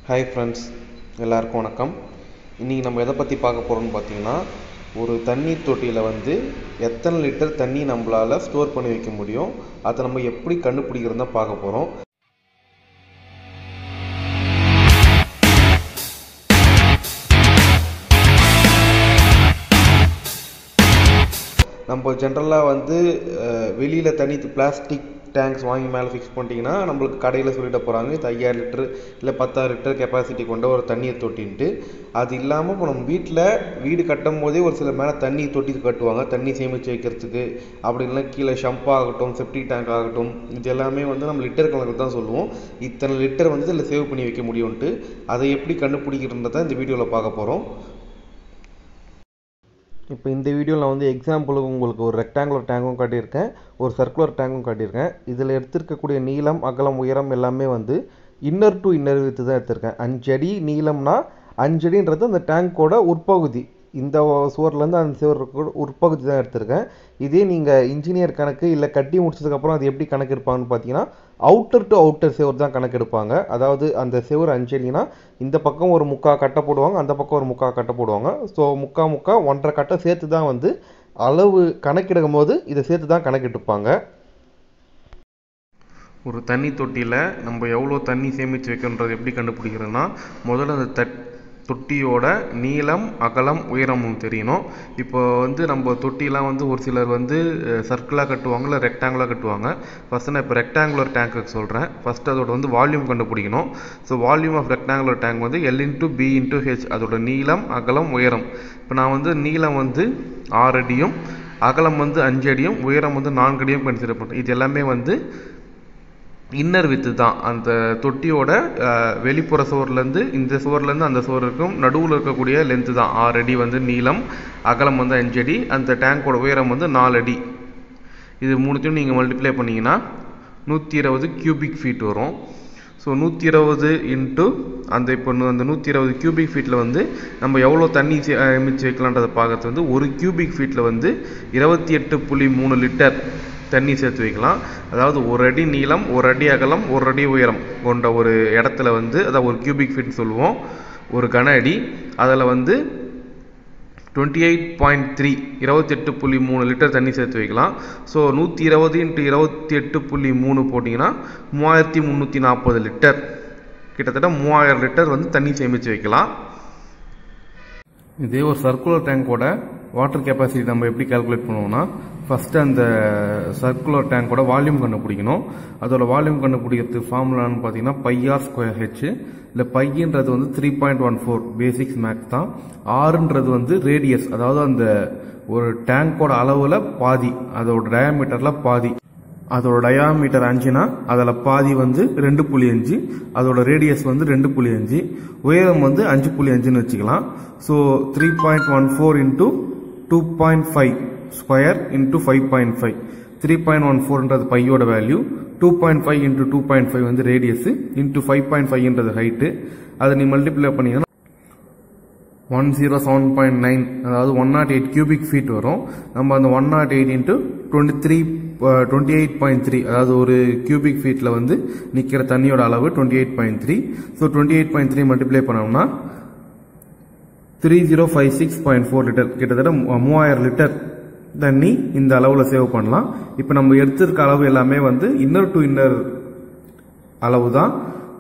hi friends எல்லாருக்கும் வணக்கம் இன்றைக்கி நம்ம எதை பற்றி பார்க்க போகிறோம்னு பார்த்தீங்கன்னா ஒரு தண்ணீர் தொட்டியில் வந்து எத்தனை லிட்டர் தண்ணி நம்மளால் ஸ்டோர் பண்ணி வைக்க முடியும் அதை நம்ம எப்படி கண்டுபிடிக்கிறதுன்னு தான் பார்க்க போகிறோம் நம்ம ஜென்ரலாக வந்து வெளியில் தண்ணி பிளாஸ்டிக் டேங்க்ஸ் வாங்கி மேலே ஃபிக்ஸ் பண்ணிட்டீங்கன்னா நம்மளுக்கு கடையில் சொல்லிட்டு போகிறாங்க இது ஐயாயிரம் லிட்டரு இல்லை பத்தாயிரம் லிட்டர் கெப்பாசிட்டி கொண்ட ஒரு தண்ணீர் தொட்டின்ட்டு அது இல்லாமல் இப்போ நம்ம வீட்டில் வீடு கட்டும் போதே ஒரு சில மேலே தண்ணி தொட்டி கட்டுவாங்க தண்ணி சேமித்து வைக்கிறதுக்கு அப்படி இல்லைனா கீழே ஷம்ப் ஆகட்டும் செப்டி டேங்க் ஆகட்டும் இது எல்லாமே வந்து நம்ம லிட்டர் கணக்கில் தான் சொல்லுவோம் இத்தனை லிட்டர் வந்து இதில் சேவ் பண்ணி வைக்க முடியும்ன்ட்டு அதை எப்படி கண்டுபிடிக்கிறன்றதை இந்த வீடியோவில் பார்க்க போகிறோம் இப்போ இந்த வீடியோவில் நான் வந்து எக்ஸாம்பிளுக்கு உங்களுக்கு ஒரு ரெக்டாங்குலர் டேங்கும் காட்டியிருக்கேன் ஒரு சர்க்குலர் டேங்கும் காட்டியிருக்கேன் இதில் எடுத்திருக்கக்கூடிய நீளம் அகலம் உயரம் எல்லாமே வந்து இன்னர் டு இன்னர் வித்து தான் எடுத்திருக்கேன் அஞ்சடி நீளம்னா அஞ்சடின்றது அந்த டேங்கோட உட்பகுதி இந்த சுவர்லேருந்து அந்த சுவர் உட்பகுதி தான் எடுத்திருக்கேன் இதே நீங்கள் இன்ஜினியர் கணக்கு இல்லை கட்டி முடிச்சதுக்கப்புறம் அது எப்படி கணக்கு எடுப்பாங்கன்னு பார்த்தீங்கன்னா அவுட்டர் டு அவுட்டர் செவர் தான் கணக்கு எடுப்பாங்க அதாவது அந்த செவர் அஞ்சடினா இந்த பக்கம் ஒரு முக்கா கட்டை போடுவாங்க அந்த பக்கம் ஒரு முக்கா கட்டை போடுவாங்க ஸோ முக்கா முக்கா ஒன்றரை கட்டை சேர்த்து தான் வந்து அளவு கணக்கெடுக்கும் போது இதை சேர்த்து தான் கணக்கெடுப்பாங்க ஒரு தண்ணி தொட்டியில் நம்ம எவ்வளோ தண்ணி சேமித்து வைக்கணுன்றது எப்படி கண்டுபிடிக்கிறதுனா முதல்ல அந்த தட் தொட்டியோட நீளம் அகலம் உயரம் தெரியணும் இப்போ வந்து நம்ம தொட்டிலாம் வந்து ஒரு சிலர் வந்து சர்க்கிளாக கட்டுவாங்க இல்லை ரெக்டாங்குலாக கட்டுவாங்க ஃபஸ்ட்டு நான் இப்போ ரெக்டாங்குலர் டேங்க்குக்கு சொல்கிறேன் ஃபஸ்ட் அதோட வந்து வால்யூம் கண்டுபிடிக்கணும் so volume of rectangular tank வந்து L into B into H அதோட நீளம் அகலம் உயரம் இப்போ நான் வந்து நீளம் வந்து ஆறு அடியும் அகலம் வந்து அஞ்சு அடியும் உயரம் வந்து நான்கு அடியும் கன்சிடர் பண்ணுறேன் இது எல்லாமே வந்து இன்னர் வித்து தான் அந்த தொட்டியோட வெளிப்புற சுவர்லேருந்து இந்த சுவர்லேருந்து அந்த சுவர் இருக்கும் நடுவில் இருக்கக்கூடிய லென்த்து தான் ஆறு அடி வந்து நீளம் அகலம் வந்து அஞ்சு அடி அந்த டேங்கோட உயரம் வந்து நாலு அடி இது மூணுத்தையும் நீங்கள் மல்டிப்ளை பண்ணிங்கன்னா நூற்றி இருபது கியூபிக் ஃபீட் வரும் ஸோ நூற்றி இருபது இன்ட்டு அந்த இப்போ அந்த நூற்றி இருபது கியூபிக் ஃபீட்டில் வந்து நம்ம எவ்வளோ தண்ணி மிச்சு வைக்கலான்றதை பார்க்கறது வந்து ஒரு கியூபிக் ஃபீட்டில் வந்து இருபத்தி எட்டு புள்ளி மூணு லிட்டர் தண்ணி சேர்த்து வைக்கலாம் அதாவது ஒரு அடி நீளம் ஒரு அடி அகலம் ஒரு அடி உயரம் கொண்ட ஒரு இடத்துல வந்து அதாவது ஒரு கியூபிக் ஃபீட் சொல்லுவோம் ஒரு கன அடி அதில் வந்து டுவெண்ட்டி எயிட் பாயிண்ட் த்ரீ இருபத்தெட்டு புள்ளி மூணு லிட்டர் தண்ணி சேர்த்து வைக்கலாம் ஸோ நூற்றி இருபது இன்ட்டு இருபத்தி எட்டு புள்ளி மூணு போட்டிங்கன்னா மூவாயிரத்தி முந்நூற்றி நாற்பது லிட்டர் கிட்டத்தட்ட மூவாயிரம் லிட்டர் வந்து தண்ணி சேமித்து வைக்கலாம் இதே ஒரு சர்க்குலர் டேங்கோட வாட்டர் கெப்பாசிட்டி நம்ம எப்படி கால்குலேட் பண்ணுவோம்னா ஃபஸ்ட்டு அந்த சர்க்குலர் டேங்கோட வால்யூம் கண்டுபிடிக்கணும் அதோட வால்யூம் கண்டுபிடிக்கிறதுக்கு ஃபார்முலான்னு பார்த்தீங்கன்னா பையார் ஸ்கொயர் ஹெச் இல்லை பையன்றது வந்து three point one four basics maths தான் ஆறுன்றது வந்து ரேடியஸ் அதாவது அந்த ஒரு டேங்கோட அளவில் பாதி அதோட டயாமீட்டரில் பாதி அதோட டயாமீட்டர் அஞ்சுனா அதில் பாதி வந்து ரெண்டு புள்ளி அஞ்சு அதோட ரேடியஸ் வந்து ரெண்டு புள்ளி அஞ்சு உயரம் வந்து அஞ்சு புள்ளி அஞ்சுன்னு வச்சுக்கலாம் so three point one four into two point five square into five point five three point one ஃபோர்ன்றது பையோட value two point five into two point five வந்து ரேடியஸ் இன்டூ ஃபைவ் பாயிண்ட் ஃபைவ்ன்றது ஹைட்டு அதை நீ மல்டிப்ளை பண்ணீங்கன்னா one zero seven point nine அதாவது one nought eight cubic feet வரும் நம்ம அந்த one nought eight into twenty three twenty eight point three அதாவது ஒரு கியூபிக் ஃபீட்டில் வந்து நிற்கிற தண்ணியோட அளவு twenty eight point three so twenty eight point three multiply பண்ணோம்னா three zero five six point four litre கிட்டத்தட்ட மூவாயிரம் லிட்டர் தண்ணி இந்த அளவில் சேவ் பண்ணலாம் இப்போ நம்ம எடுத்திருக்க அளவு எல்லாமே வந்து இன்னர் டு இன்னர் அளவு தான்